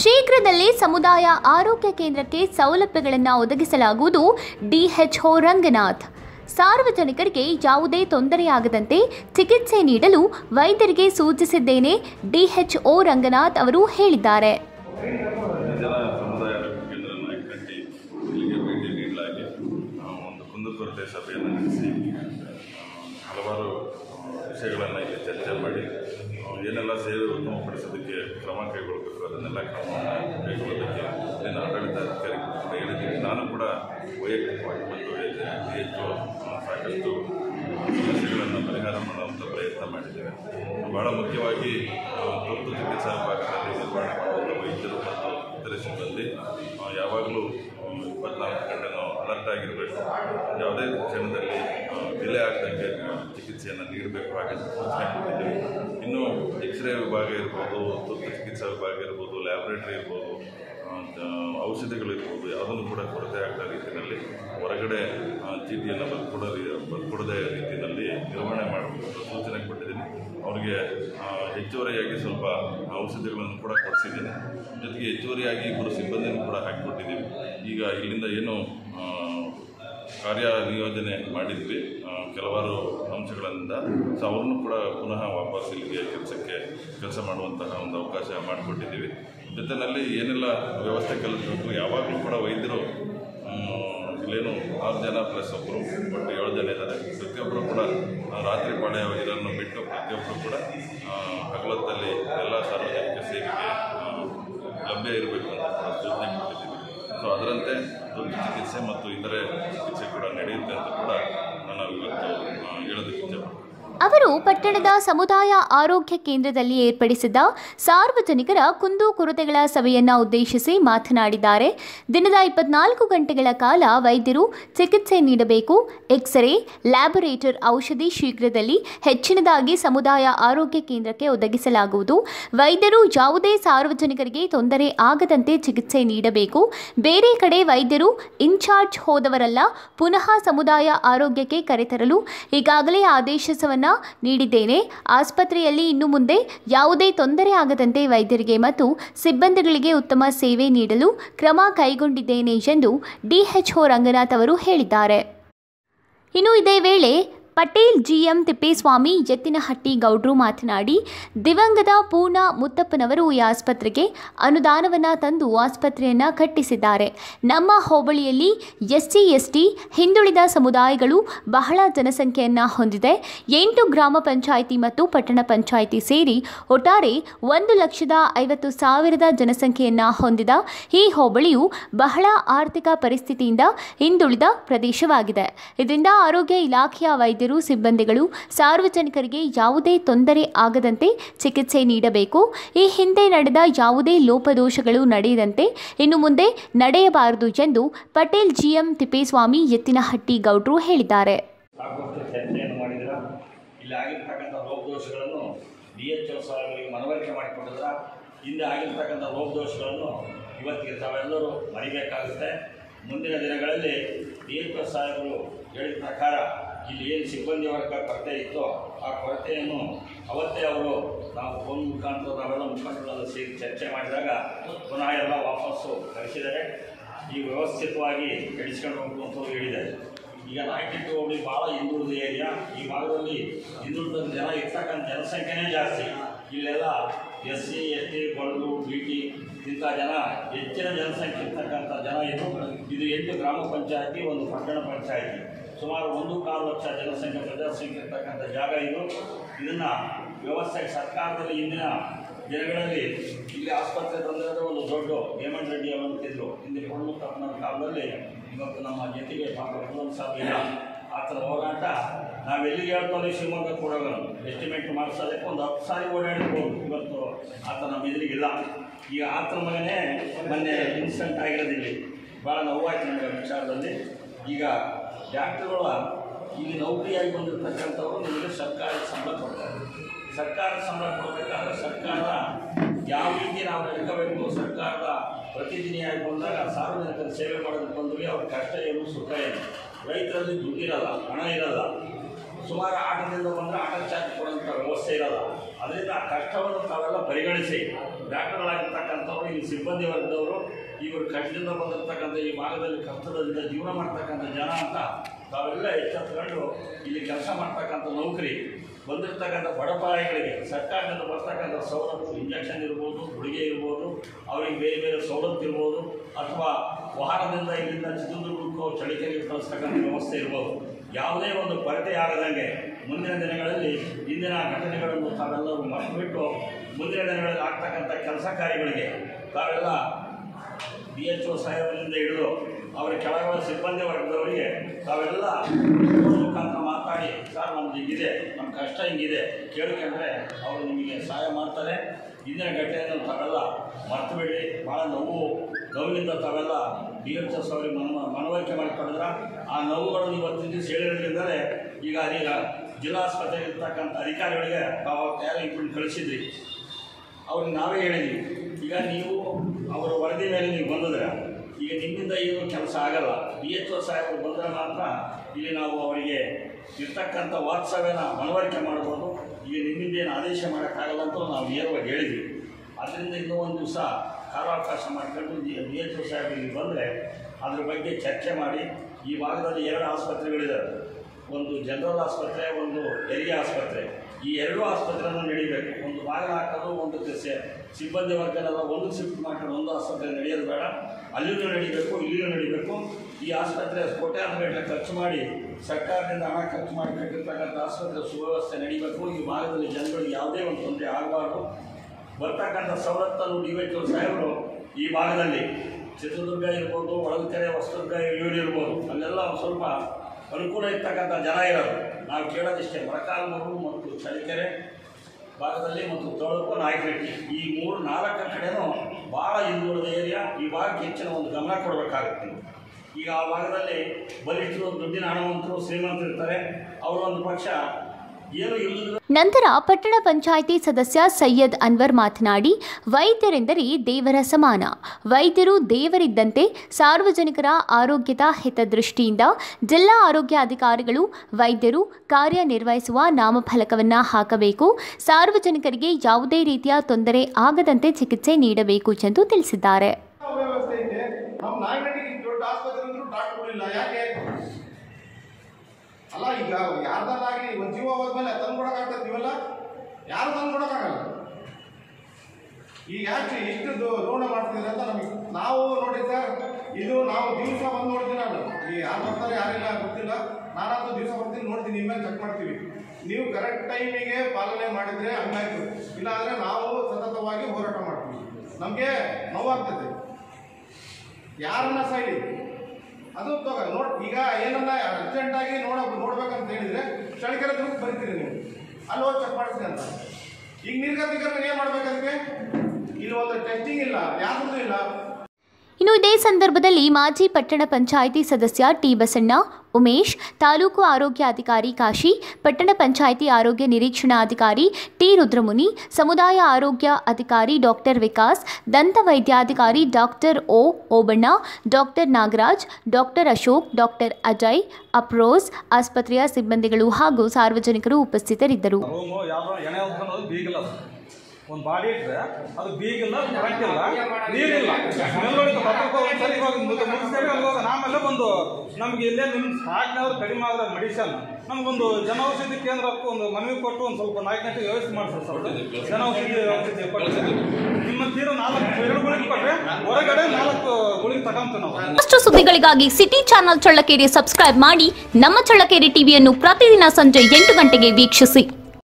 ಶೀಘ್ರದಲ್ಲೇ ಸಮುದಾಯ ಆರೋಗ್ಯ ಕೇಂದ್ರಕ್ಕೆ ಸೌಲಭ್ಯಗಳನ್ನು ಒದಗಿಸಲಾಗುವುದು ಡಿಎಚ್ಒ ರಂಗನಾಥ್ ಸಾರ್ವಜನಿಕರಿಗೆ ಯಾವುದೇ ತೊಂದರೆಯಾಗದಂತೆ ಚಿಕಿತ್ಸೆ ನೀಡಲು ವೈದ್ಯರಿಗೆ ಸೂಚಿಸಿದ್ದೇನೆ ಡಿಎಚ್ಒ ರಂಗನಾಥ್ ಅವರು ಹೇಳಿದ್ದಾರೆ ಜನ ಸಮುದಾಯ ಆರೋಗ್ಯ ಕೇಂದ್ರವನ್ನು ಕಟ್ಟಿ ಇಲ್ಲಿಗೆ ಭೇಟಿ ನೀಡಲಾಗಿ ಆ, ಒಂದು ಕುಂದುಕೊರತೆ ಸಭೆಯನ್ನು ನಡೆಸಿ ಆ, ಹಲವಾರು ವಿಷಯಗಳನ್ನು ಇಲ್ಲಿ ಚರ್ಚೆ ಮಾಡಿ ಆ, ಏನೆಲ್ಲ ಸೇವೆ ಉತ್ತಮಪಡಿಸೋದಕ್ಕೆ ಕ್ರಮ ಕೈಗೊಳ್ಳಬೇಕು ಅದನ್ನೆಲ್ಲ ಕ್ರಮವನ್ನು ಕೈಗೊಳ್ಳೋದಕ್ಕೆ ಇಲ್ಲಿನ ಆಡಳಿತಾಧಿಕಾರಿ ಕೂಡ ಹೇಳಿದ್ದೀನಿ ನಾನು ಕೂಡ ವೈಯಕ್ತಿಕವಾಗಿ ಮತ್ತು ಡಿ ಎಚ್ ಸಾಕಷ್ಟು ಸಮಸ್ಯೆಗಳನ್ನು ಪರಿಹಾರ ಮಾಡುವಂಥ ಪ್ರಯತ್ನ ಮಾಡಿದ್ದೇವೆ ಭಾಳ ಮುಖ್ಯವಾಗಿ ಆ, ತುರ್ತು ಚಿಕಿತ್ಸಾ ವಿಭಾಗದಲ್ಲಿ ನಿರ್ವಹಣೆ ಮಾಡುವಂಥ ವೈದ್ಯರು ಮತ್ತು ಇತರೆ ಸಿಬ್ಬಂದಿ ಆ, ಯಾವಾಗಲೂ ಆ, ಇಪ್ಪತ್ನಾಲ್ಕು ಗಂಟೆನೂ ಅಲರ್ಟ್ ಆಗಿರಬೇಕು ಯಾವುದೇ ಕ್ಷಣದಲ್ಲಿ ಡಿಲೇ ಆಗದಂಗೆ ಚಿಕಿತ್ಸೆಯನ್ನು ನೀಡಬೇಕು ಹಾಗೆ ಸೂಚನೆ ಕೊಟ್ಟಿದ್ದೀವಿ ಇನ್ನು ಎಕ್ಸ್ರೇ ವಿಭಾಗ ಇರ್ಬೋದು ತುರ್ತು ಚಿಕಿತ್ಸಾ ವಿಭಾಗ ಇರ್ಬೋದು ಲ್ಯಾಬ್ರೇಟರಿ ಇರ್ಬೋದು ಆ, ಜ- ಔಷಧಿಗಳಿರ್ಬೋದು ಯಾವುದನ್ನು ಕೂಡ ಕೊರತೆ ಆಗದ ರೀತಿಯಲ್ಲಿ ಹೊರಗಡೆ ಆ, ಚೀಟಿಯನ್ನು ಬರ್ಕೊಡೋ ಬರ್ಕೊಡದೇ ರೀತಿಯಲ್ಲಿ ನಿರ್ವಹಣೆ ಮಾಡಬೇಕು ಅಂತ ಸೂಚನೆ ಕೊಟ್ಟಿದ್ದೀನಿ ಅವರಿಗೆ ಆ, ಹೆಚ್ಚುವರಿಯಾಗಿ ಸ್ವಲ್ಪ ಔಷಧಿಗಳನ್ನು ಕೂಡ ಕೊಡಿಸಿದ್ದೀನಿ ಜೊತೆಗೆ ಹೆಚ್ಚುವರಿಯಾಗಿ ಇಬ್ಬರು ಸಿಬ್ಬಂದಿನೂ ಕೂಡ ಹಾಕಿಕೊಟ್ಟಿದ್ದೀವಿ ಈಗ ಇಲ್ಲಿಂದ ಏನು ಆ, ಕಾರ್ಯನಿಯೋಜನೆ ಮಾಡಿದ್ವಿ ಆ, ಕೆಲವಾರು ಅಂಶಗಳಿಂದ ಸೊ ಅವ್ರನ್ನೂ ಕೂಡ ಪುನಃ ವಾಪಸ್ ಇಲ್ಲಿಗೆ ಕೆಲಸಕ್ಕೆ ಕೆಲಸ ಮಾಡುವಂತಹ ಒಂದು ಅವಕಾಶ ಮಾಡಿಕೊಟ್ಟಿದ್ದೀವಿ ಜೊತೆಯಲ್ಲಿ ಏನೆಲ್ಲ ವ್ಯವಸ್ಥೆ ಕಲಿಸಬೇಕು ಯಾವಾಗಲೂ ಕೂಡ ವೈದ್ಯರು ಮ್, ಇಲ್ಲೇನು ಆರು ಜನ ಪ್ಲಸ್ ಒಬ್ಬರು ಒಟ್ಟು ಏಳು ಜನ ಇದ್ದಾರೆ ಪ್ರತಿಯೊಬ್ಬರು ಕೂಡ ಆ, ರಾತ್ರಿ ಪಾಳ್ಯ ಇದನ್ನು ಬಿಟ್ಟು ಪ್ರತಿಯೊಬ್ಬರು ಕೂಡ ಆ, ಹಗಲೊತ್ತಲ್ಲಿ ಎಲ್ಲ ಸಾರ್ವಜನಿಕ ಸೇವೆಗೆ ಆ, ಲಭ್ಯ ಇರಬೇಕು ಅಂತ ಕೂಡ ಸೂಚನೆ ಕೊಟ್ಟಿದ್ದೀವಿ ಸೊ ಅದರಂತೆ ತುರ್ತು ಚಿಕಿತ್ಸೆ ಮತ್ತು ಇತರೆ ಚಿಕಿತ್ಸೆ ಕೂಡ ನಡೆಯುತ್ತೆ ಅಂತ ಕೂಡ ನಾನು ಇವತ್ತು ಆ, ಹೇಳೋದಕ್ಕೆ ಇಚ್ಛೆಪಡ್ತೀನಿ ಅವರು ಪಟ್ಟಣದ ಸಮುದಾಯ ಆರೋಗ್ಯ ಕೇಂದ್ರದಲ್ಲಿ ಏರ್ಪಡಿಸಿದ್ದ ಸಾರ್ವಜನಿಕರ ಕುಂದು ಕೊರತೆಗಳ ಸಭೆಯನ್ನ ಉದ್ದೇಶಿಸಿ ಮಾತನಾಡಿದ್ದಾರೆ ದಿನದ ಇಪ್ಪತ್ನಾಲ್ಕು ಗಂಟೆಗಳ ಕಾಲ ವೈದ್ಯರು ಚಿಕಿತ್ಸೆ ನೀಡಬೇಕು ಎಕ್ಸ್ರೇ ಲ್ಯಾಬೊರೇಟರ್ ಔಷಧಿ ಶೀಘ್ರದಲ್ಲಿ ಹೆಚ್ಚಿನದಾಗಿ ಸಮುದಾಯ ಆರೋಗ್ಯ ಕೇಂದ್ರಕ್ಕೆ ಒದಗಿಸಲಾಗುವುದು ವೈದ್ಯರು ಯಾವುದೇ ಸಾರ್ವಜನಿಕರಿಗೆ ತೊಂದರೆ ಆಗದಂತೆ ಚಿಕಿತ್ಸೆ ನೀಡಬೇಕು ಬೇರೆ ಕಡೆ ವೈದ್ಯರು ಇನ್ಚಾರ್ಜ್ ಹೋದವರಲ್ಲ ಪುನಃ ಸಮುದಾಯ ಆರೋಗ್ಯಕ್ಕೆ ಕರೆತರಲು ಈಗಾಗಲೇ ಆದೇಶವನ್ನು ನೀಡಿದ್ದೇನೆ ಆಸ್ಪತ್ರೆಯಲ್ಲಿ ಇನ್ನು ಮುಂದೆ ಯಾವುದೇ ತೊಂದರೆ ಆಗದಂತೆ ವೈದ್ಯರಿಗೆ ಮತ್ತು ಸಿಬ್ಬಂದಿಗಳಿಗೆ ಉತ್ತಮ ಸೇವೆ ನೀಡಲು ಕ್ರಮ ಕೈಗೊಂಡಿದ್ದೇನೆ ಎಂದು ಡಿಎಚ್ಒ ರಂಗನಾಥ್ ಅವರು ಹೇಳಿದ್ದಾರೆ ಇನ್ನು ಇದೇ ವೇಳೆ ಪಟೇಲ್ ಜಿಎಂ ತಿಪ್ಪೇಸ್ವಾಮಿ ಎತ್ತಿನಹಟ್ಟಿ ಗೌಡ್ರು ಮಾತನಾಡಿ ದಿವಂಗತ ಪೂರ್ಣ ಮುತ್ತಪ್ಪನವರು ಈ ಆಸ್ಪತ್ರೆಗೆ ಅನುದಾನವನ್ನು ತಂದು ಆಸ್ಪತ್ರೆಯನ್ನು ಕಟ್ಟಿಸಿದ್ದಾರೆ ನಮ್ಮ ಹೋಬಳಿಯಲ್ಲಿ ಎಸ್ಸಿ ಎಸ್ಟಿ ಹಿಂದುಳಿದ ಸಮುದಾಯಗಳು ಬಹಳ ಜನಸಂಖ್ಯೆಯನ್ನು ಹೊಂದಿದೆ ಎಂಟು ಗ್ರಾಮ ಪಂಚಾಯಿತಿ ಮತ್ತು ಪಟ್ಟಣ ಪಂಚಾಯಿತಿ ಸೇರಿ ಒಟ್ಟಾರೆ ಒಂದು ಲಕ್ಷದ ಐವತ್ತು ಸಾವಿರದ ಜನಸಂಖ್ಯೆಯನ್ನು ಹೊಂದಿದ ಈ ಹೋಬಳಿಯು ಬಹಳ ಆರ್ಥಿಕ ಪರಿಸ್ಥಿತಿಯಿಂದ ಹಿಂದುಳಿದ ಪ್ರದೇಶವಾಗಿದೆ ಇದರಿಂದ ಆರೋಗ್ಯ ಇಲಾಖೆಯ ವೈದ್ಯರು ಸಿಬ್ಬಂದಿಗಳು ಸಾರ್ವಜನಿಕರಿಗೆ ಯಾವುದೇ ತೊಂದರೆ ಆಗದಂತೆ ಚಿಕಿತ್ಸೆ ನೀಡಬೇಕು ಈ ಹಿಂದೆ ನಡೆದ ಯಾವುದೇ ಲೋಪದೋಷಗಳು ನಡೆಯದಂತೆ ಇನ್ನು ಮುಂದೆ ನಡೆಯಬಾರದು ಎಂದು ಪಟೇಲ್ ಜಿಎಂ ತಿಪ್ಪೇಸ್ವಾಮಿ ಎತ್ತಿನಹಟ್ಟಿ ಗೌಡ್ರು ಹೇಳಿದ್ದಾರೆ ಸಾಕಷ್ಟು ಚರ್ಚೆಯನ್ನು ಮಾಡಿದ್ರ ಇಲ್ಲಿ ಆಗಿರ್ತಕ್ಕಂಥ ಲೋಪದೋಷಗಳನ್ನು ಡಿ ಎಚ್ ಒ ಸಾಹೇಬರಿಗೆ ಮನವರಿಕೆ ಮಾಡಿಕೊಟ್ಟಿದ್ರ ಹಿಂದೆ ಆಗಿರ್ತಕ್ಕಂಥ ಲೋಪದೋಷಗಳನ್ನು ಇವತ್ತಿಗೆ ತಾವೆಲ್ಲರೂ ಮರಿಬೇಕಾಗುತ್ತೆ ಮುಂದಿನ ದಿನಗಳಲ್ಲಿ ಡಿ ಎಚ್ ಒ ಸಾಹೇಬರು ಹೇಳಿದ ಪ್ರಕಾರ ಇಲ್ಲಿ ಏನು ಸಿಬ್ಬಂದಿ ವರ್ಗ ಕೊರತೆ ಇತ್ತೋ ಆ ಕೊರತೆಯನ್ನು ಅವತ್ತೇ ಅವರು ನಾವು ಫೋನ್ ಮುಖಾಂತರ ನಾವೆಲ್ಲ ಮುಖಂಡರೆಲ್ಲ ಸೇರಿ ಚರ್ಚೆ ಮಾಡಿದಾಗ ಪುನಃ ಎಲ್ಲ ವಾಪಸ್ಸು ಕಳಿಸಿದ್ದಾರೆ ಈ ವ್ಯವಸ್ಥಿತವಾಗಿ ನಡೆಸ್ಕೊಂಡು ಹೋಗ್ಬೇಕು ಅಂತ ಹೇಳಿದ್ದಾರೆ ಈಗ ನಾಯಕಟ್ಟು ಹೋಬಳಿ ಭಾಳ ಹಿಂದುಳಿದ ಏರಿಯಾ ಈ ಭಾಗದಲ್ಲಿ ಹಿಂದುಳಿದ ಜನ ಇರ್ತಕ್ಕಂಥ ಜನಸಂಖ್ಯೆನೇ ಜಾಸ್ತಿ ಇಲ್ಲೆಲ್ಲ ಎಸ್ ಸಿ ಎಸ್ ಟಿ ಬಡವರು ಬಿ ಟಿ ಇಂಥ ಜನ ಹೆಚ್ಚಿನ ಜನಸಂಖ್ಯೆ ಇರ್ತಕ್ಕಂಥ ಜನ ಇದು ಇದು ಎಂಟು ಗ್ರಾಮ ಪಂಚಾಯತಿ ಒಂದು ಪಟ್ಟಣ ಪಂಚಾಯತಿ ಸುಮಾರು ಒಂದು ಕಾಲು ಲಕ್ಷ ಜನಸಂಖ್ಯೆ ಪ್ರಜಾಸಂಖ್ಯೆ ಇರ್ತಕ್ಕಂಥ ಜಾಗ ಇದು ಇದನ್ನು ವ್ಯವಸ್ಥೆ ಸರ್ಕಾರದಲ್ಲಿ ಇಂದಿನ ದಿನಗಳಲ್ಲಿ ಇಲ್ಲಿ ಆಸ್ಪತ್ರೆ ತಂದಿರೋದು ಒಂದು ದೊಡ್ಡ ಹೇಮಂತ್ ರೆಡ್ಡಿ ಅವರಂತಿದ್ರು ಹಿಂದೆ ಕೊಡಮುತ್ತಪ್ಪನ ಕಾಲದಲ್ಲಿ ಇವತ್ತು ನಮ್ಮ ಜೊತೆಗೆ ಪಾಪ ಕುಲಂ ಸಾಬ್ ಇಲ್ಲ ಆತನ ಹೋರಾಟ ನಾವು ಎಲ್ಲಿಗೆ ಹೇಳ್ತೀವಿ ಶಿವಮೊಗ್ಗ ಕೂಡ ಎಸ್ಟಿಮೇಟ್ ಮಾಡಿಸೋದಕ್ಕೆ ಒಂದು ಹತ್ತು ಸಾರಿ ಓಡಾಡಿರ್ಬೋದು ಇವತ್ತು ಆತ ನಮ್ಮ ಎದುರಿಗಿಲ್ಲ ಈಗ ಆತನ ಮಗನೇ ಮೊನ್ನೆ ಇನ್ಸಿಡೆಂಟ್ ಆಗಿರೋದಿಲ್ಲಿ ಭಾಳ ನೋವಾಯ್ತು ನನಗೆ ಆ ವಿಚಾರದಲ್ಲಿ ಈಗ ಡಾಕ್ಟರ್ಗಳ ಇಲ್ಲಿ ನೌಕರಿಯಾಗಿ ಬಂದಿರತಕ್ಕಂಥವ್ರು ನಿಮಗೆ ಸರ್ಕಾರಿ ಸಂಬಳ ಕೊಡ್ತಾರೆ ಸರ್ಕಾರ ಸಂಬಳ ಕೊಡಬೇಕಾದ್ರೆ ಸರ್ಕಾರ ಯಾವ ರೀತಿ ನಾವು ನಡ್ಕೋಬೇಕು ಸರ್ಕಾರದ ಪ್ರತಿನಿಧಿಯಾಗಿ ಬಂದಾಗ ಸಾರ್ವಜನಿಕರ ಸೇವೆ ಮಾಡೋದಕ್ಕೆ ಬಂದ್ವಿ ಅವ್ರ ಕಷ್ಟ ಏನು ಸುಖ ಏನು ರೈತರಲ್ಲಿ ದುಡ್ಡಿರಲ್ಲ ಹಣ ಇರಲ್ಲ ಸುಮಾರು ಆಟದಿಂದ ಬಂದರೆ ಆಟ ಚಾರ್ಜ್ ಕೊಡುವಂಥ ವ್ಯವಸ್ಥೆ ಇರಲ್ಲ ಅದರಿಂದ ಆ ಕಷ್ಟವನ್ನು ತಾವೆಲ್ಲ ಪರಿಗಣಿಸಿ ಡಾಕ್ಟರ್ಗಳಾಗಿರ್ತಕ್ಕಂಥವ್ರು ಈ ಸಿಬ್ಬಂದಿ ವರ್ಗದವರು ಇವರು ಕಷ್ಟದಿಂದ ಬಂದಿರತಕ್ಕಂಥ ಈ ಭಾಗದಲ್ಲಿ ಕಷ್ಟದಿಂದ ಜೀವನ ಮಾಡ್ತಕ್ಕಂಥ ಜನ ಅಂತ ತಾವೆಲ್ಲ ಎಚ್ಚೆತ್ತುಕೊಂಡು ಇಲ್ಲಿ ಕೆಲಸ ಮಾಡ್ತಕ್ಕಂಥ ನೌಕರಿ ಬಂದಿರತಕ್ಕಂಥ ಬಡಪಾಯಿಗಳಿಗೆ ಸರ್ಕಾರದಿಂದ ಬರ್ತಕ್ಕಂಥ ಸವಲತ್ತು ಇಂಜೆಕ್ಷನ್ ಇರ್ಬೋದು ಗುಳಿಗೆ ಇರ್ಬೋದು ಅವರಿಗೆ ಬೇರೆ ಬೇರೆ ಸವಲತ್ತು ಇರ್ಬೋದು ಅಥವಾ ವಾಹನದಿಂದ ಇಲ್ಲಿಂದ ಚಿತ್ರದುರ್ಗಕ್ಕೋ ಚಳಿಕೆರೆಗೆ ಕಳಿಸ್ತಕ್ಕಂಥ ವ್ಯವಸ್ಥೆ ಇರ್ಬೋದು ಯಾವುದೇ ಒಂದು ಕೊರತೆ ಆಗದಂಗೆ ಮುಂದಿನ ದಿನಗಳಲ್ಲಿ ಇಂದಿನ ಘಟನೆಗಳನ್ನು ತಾವೆಲ್ಲರೂ ಮರೆತುಬಿಟ್ಟು ಮುಂದಿನ ದಿನಗಳಲ್ಲಿ ಆಗ್ತಕ್ಕಂಥ ಕೆಲಸ ಕಾರ್ಯಗಳಿಗೆ ತಾವೆಲ್ಲ ಬಿ ಎಚ್ ಒ ಸಾಹೇಬರಿಂದ ಹಿಡಿದು ಅವರ ಕೆಳಗಡೆ ಸಿಬ್ಬಂದಿ ವರ್ಗದವರಿಗೆ ತಾವೆಲ್ಲ ಫೋನ್ ಮುಖಾಂತರ ಮಾತಾಡಿ ಸರ್ ನಮ್ದು ಹಿಂಗಿದೆ ನಮ್ಮ ಕಷ್ಟ ಹಿಂಗಿದೆ ಕೇಳ್ಕೊಂಡ್ರೆ ಅವರು ನಿಮಗೆ ಸಹಾಯ ಮಾಡ್ತಾರೆ ಇಂದಿನ ಘಟನೆಯನ್ನು ತಾವೆಲ್ಲ ಮರ್ತು ಬಿಡಿ ಭಾಳ ನೋವು ನೋವಿನಿಂದ ತಾವೆಲ್ಲ ಡಿ ಎಚ್ ಎಸ್ ಅವರಿಗೆ ಮನ ಮನವರಿಕೆ ಮಾಡಿಕೊಂಡಿದ್ರ ಆ ನೋವುಗಳನ್ನು ಇವತ್ತಿನ ದಿವಸ ಹೇಳಿರೋದ್ರಿಂದಲೇ ಈಗ ಅದೀಗ ಜಿಲ್ಲಾಸ್ಪತ್ರೆಗೆ ಇರ್ತಕ್ಕಂಥ ಅಧಿಕಾರಿಗಳಿಗೆ ತಾವು ಯಾರು ಇಬ್ಬರು ಕಳಿಸಿದ್ರಿ ಅವ್ರಿಗೆ ನಾವೇ ಹೇಳಿದ್ವಿ ಈಗ ನೀವು ಅವರ ವರದಿ ಮೇಲೆ ನೀವು ಬಂದಿದ್ರೆ ಈಗ ನಿಮ್ಮಿಂದ ಏನು ಕೆಲಸ ಆಗಲ್ಲ ಬಿ ಎಚ್ ಒ ಸಾಹೇಬರು ಬಂದರೆ ಮಾತ್ರ ಇಲ್ಲಿ ನಾವು ಅವರಿಗೆ ಇರ್ತಕ್ಕಂಥ ವಾಸ್ತವ್ಯನ ಮನವರಿಕೆ ಮಾಡ್ಬೋದು ಈಗ ನಿಮ್ಮಿಂದ ಏನು ಆದೇಶ ಮಾಡೋಕ್ಕಾಗಲ್ಲ ಅಂತ ನಾವು ನೇರವಾಗಿ ಹೇಳಿದ್ವಿ ಅದರಿಂದ ಇನ್ನೂ ಒಂದು ದಿವಸ ಕಾಲಾವಕಾಶ ಮಾಡ್ಕೊಂಡು ಬಿ ಎಚ್ ಒ ಸಾಹೇಬರಿಗೆ ಬಂದರೆ ಅದ್ರ ಬಗ್ಗೆ ಚರ್ಚೆ ಮಾಡಿ ಈ ಭಾಗದಲ್ಲಿ ಎರಡು ಆಸ್ಪತ್ರೆಗಳಿದ್ದಾವೆ ಒಂದು ಜನರಲ್ ಆಸ್ಪತ್ರೆ ಒಂದು ಹೆರಿಗೆ ಆಸ್ಪತ್ರೆ ಈ ಎರಡು ಆಸ್ಪತ್ರೆಯನ್ನು ನಡೀಬೇಕು ಒಂದು ಬಾಗಿಲು ಹಾಕೋದು ಒಂದು ಸ- ಸಿಬ್ಬಂದಿ ವರ್ಗನೆಲ್ಲ ಒಂದು ಶಿಫ್ಟ್ ಮಾಡ್ಕೊಂಡು ಒಂದು ಆಸ್ಪತ್ರೆ ನಡೆಯೋದು ಬೇಡ ಅಲ್ಲಿಯೂ ನಡೀಬೇಕು ಇಲ್ಲಿಯೂ ನಡೀಬೇಕು ಈ ಆಸ್ಪತ್ರೆ ಕೋಟ್ಯಾಂತರ ಖರ್ಚು ಮಾಡಿ ಸರ್ಕಾರದಿಂದ ಹಣ ಖರ್ಚು ಮಾಡಿ ಕಟ್ಟಿರ್ತಕ್ಕಂಥ ಆಸ್ಪತ್ರೆ ಸುವ್ಯವಸ್ಥೆ ನಡೀಬೇಕು ಈ ಭಾಗದಲ್ಲಿ ಜನಗಳಿಗೆ ಯಾವುದೇ ಒಂದು ತೊಂದರೆ ಆಗಬಾರ್ದು ಬರ್ತಕ್ಕಂಥ ಸವಲತ್ತನ್ನು ಡಿ ಎಚ್ ಸಾಹೇಬರು ಈ ಭಾಗದಲ್ಲಿ ಚಿತ್ರದುರ್ಗ ಇರ್ಬೋದು ಹೊಳಲ್ಕೆರೆ ಹೊಸದುರ್ಗ ಇವರು ಇರ್ಬೋದು ಅಲ್ಲೆಲ್ಲ ಒಂದು ಸ್ವಲ್ಪ ಅನುಕೂಲ ಇರ್ತಕ್ಕಂಥ ಜನ ಇರೋದು ನಾವು ಕೇಳೋದಿಷ್ಟೇ ಮೊಳಕಾಲ್ಮೂರು ಮತ್ತು ಚಳಿಕೆರೆ ಭಾಗದಲ್ಲಿ ಮತ್ತು ತೊಳಕು ನಾಯಕನಹಟ್ಟಿ ಈ ಮೂರು ನಾಲ್ಕು ಕಡೆನೂ ಭಾಳ ಹಿಂದುಳಿದ ಏರಿಯಾ ಈ ಭಾಗಕ್ಕೆ ಹೆಚ್ಚಿನ ಒಂದು ಗಮನ ಕೊಡಬೇಕಾಗುತ್ತೆ ನೀವು. ಈಗ ಆ ಭಾಗದಲ್ಲಿ ಬಲಿಷ್ಠರು ದುಡ್ಡಿನ ಹಣವಂತರು ಶ್ರೀಮಂತರು ಇರ್ತಾರೆ ಅವರು ಒಂದು ಪಕ್ಷ ಏನು ಇಲ್ಲದ ನಂತರ ಪಟ್ಟಣ ಪಂಚಾಯಿತಿ ಸದಸ್ಯ ಸೈಯದ್ ಅನ್ವರ್ ಮಾತನಾಡಿ ವೈದ್ಯರೆಂದರೆ ದೇವರ ಸಮಾನ ವೈದ್ಯರು ದೇವರಿದ್ದಂತೆ ಸಾರ್ವಜನಿಕರ ಆರೋಗ್ಯದ ಹಿತದೃಷ್ಟಿಯಿಂದ ಜಿಲ್ಲಾ ಆರೋಗ್ಯ ಅಧಿಕಾರಿಗಳು ವೈದ್ಯರು ಕಾರ್ಯನಿರ್ವಹಿಸುವ ನಾಮಫಲಕವನ್ನು ಹಾಕಬೇಕು ಸಾರ್ವಜನಿಕರಿಗೆ ಯಾವುದೇ ರೀತಿಯ ತೊಂದರೆ ಆಗದಂತೆ ಚಿಕಿತ್ಸೆ ನೀಡಬೇಕು ಎಂದು ತಿಳಿಸಿದ್ದಾರೆ ವ್ಯವಸ್ಥೆ ಇದೆ ನಮ್ಮ ನಾಯಕನಿಗೆ ದೊಡ್ಡ ಆಸ್ಪತ್ರೆ ಅಂದ್ರೂ ಡಾಕ್ಟರ್ಗಳಿಲ್ಲ ಯಾಕೆ ಅಲ್ಲ ಈಗ ಯಾರ್ದಾಗಿ ಒಂದು ಜೀವ ಹೋದ್ಮೇಲೆ ತಂದು ಕೊಡೋಕ್ಕಾಗ್ತದೆ ನೀವೆಲ್ಲ ಯಾರು ತಂದು ಕೊಡೋಕ್ಕಾಗಲ್ಲ ಈಗ ಯಾಕೆ ಇಷ್ಟು ದೂ- ಋಣ ಮಾಡ್ತಿದ್ರೆ ಅಂತ ನಮಗೆ ನಾವು ನೋಡಿ ಸರ್ ಇದು ನಾವು ದಿವಸ ಬಂದು ನೋಡ್ತೀನಿ ನಾನು ಈ ಯಾರು ಬರ್ತಾರೆ ಯಾರಿಲ್ಲ ಗೊತ್ತಿಲ್ಲ ನಾನಂತೂ ದಿವಸ ಬರ್ತೀನಿ ನೋಡ್ತೀನಿ ನಿಮ್ಮ ಚೆಕ್ ಮಾಡ್ತೀವಿ ನೀವು ಕರೆಕ್ಟ್ ಟೈಮಿಗೆ ಪಾಲನೆ ಮಾಡಿದ್ರೆ ಹಂಗಾಯ್ತು ಇಲ್ಲಾಂದ್ರೆ ನಾವು ಸತತವಾಗಿ ಹೋರಾಟ ಮಾಡ್ತೀವಿ ನಮಗೆ ನೋವಾಗ್ತದೆ ಯಾರನ್ನ ಸೈಲಿ ಅದು ತಗೋ ನೋಡ್ ಈಗ ಏನನ್ನ ಅರ್ಜೆಂಟ್ ಆಗಿ ನೋಡ ನೋಡ್ಬೇಕಂತ ಹೇಳಿದ್ರೆ ಚಳಿಕೆರೆ ದುರ್ಗ ಬರೀತೀರಿ ನೀವು ಅಲ್ಲಿ ಹೋಗಿ ಚೆಕ್ ಮಾಡಿಸ್ರಿ ಅಂತ ಈಗ ನಿರ್ಗತಿಕರನ್ನ ಏನ್ ಮಾಡ್ಬೇಕು ಅದಕ್ಕೆ ಇಲ್ಲಿ ಒಂದು ಟೆಸ್ಟಿಂಗ್ ಇಲ್ಲ ಯಾವ್ದು ಇಲ್ಲ ಇನ್ನು ಇದೇ ಸಂದರ್ಭದಲ್ಲಿ ಮಾಜಿ ಪಟ್ಟಣ ಪಂಚಾಯಿತಿ ಸದಸ್ಯ ಟಿ ಬಸಣ್ಣ ಉಮೇಶ್ ತಾಲೂಕು ಆರೋಗ್ಯ ಅಧಿಕಾರಿ ಕಾಶಿ ಪಟ್ಟಣ ಪಂಚಾಯಿತಿ ಆರೋಗ್ಯ ನಿರೀಕ್ಷಣಾಧಿಕಾರಿ ಟಿ ರುದ್ರಮುನಿ ಸಮುದಾಯ ಆರೋಗ್ಯ ಅಧಿಕಾರಿ ಡಾಕ್ಟರ್ ವಿಕಾಸ್ ದಂತ ವೈದ್ಯಾಧಿಕಾರಿ doctor O Obanna doctor Nagaraj doctor Ashok doctor Ajay Afroz ಆಸ್ಪತ್ರೆಯ ಸಿಬ್ಬಂದಿಗಳು ಹಾಗೂ ಸಾರ್ವಜನಿಕರು ಉಪಸ್ಥಿತರಿದ್ದರು ರೂಮು ಯಾವ್ದೋ ಎಣೆ ಹೊತ್ಕೊಂಡು ಬೀಗಿಲ್ಲ ಅದು ಒಂದು ಬಾಡಿ ಇಟ್ಟರೆ ಅದು ಬೀಗಿಲ್ಲ ಕರೆಂಟ್ ಇಲ್ಲ ನೀರಿಲ್ಲ ಮೇಲ್ಗಡೆ ಬರ್ಬೇಕು ಒಂದ್ಸರಿ ಇವಾಗ ಮುಗಿ- ಮುಗಿಸ್ತೇವೆ ಅಲ್ವಾಗ ಆಮೇಲೆ ಒಂದು ನಮ್ಗೆ ಇಲ್ಲೇ ನಿಮ್ಮ ಸ್ಟಾಕ್ನಾದ್ರು ಕಡಿಮೆ ಆದ್ರೆ ಮೆಡಿಸನ್ ನಮಗೊಂದು ಜನೌಷಧಿ ಕೇಂದ್ರಕ್ಕೆ ಒಂದು ಮನವಿ ಕೊಟ್ಟು ಒಂದು ಸ್ವಲ್ಪ ನಾಲ್ಕು ಗಂಟೆ ವ್ಯವಸ್ಥೆ ಮಾಡಿಸ್ರಿ ಸ್ವಲ್ಪ ಜನೌಷಧಿ ಔಷಧಿ ಕೊಟ್ಟರೆ ನಿಮ್ಮ ತೀರ ನಾಲ್ಕು ಎರಡು ಗುಳಿಗೆ ಕೊಟ್ಟರೆ ಹೊರಗಡೆ ನಾಲ್ಕು ಗುಳಿಗೆ ತಗೊಂತೀವಿ ನಾವು ಮತ್ತಷ್ಟು ಸುದ್ದಿಗಳಿಗಾಗಿ ಸಿಟಿ ಚಾನಲ್ ಚಳ್ಳಕೆರೆ ಸಬ್ಸ್ಕ್ರೈಬ್ ಮಾಡಿ ನಮ್ಮ ಚಳ್ಳಕೆರೆ ಟಿವಿಯನ್ನು ಪ್ರತಿದಿನ ಸಂಜೆ ಎಂಟು ಗಂಟೆಗೆ ವೀಕ್ಷಿಸಿ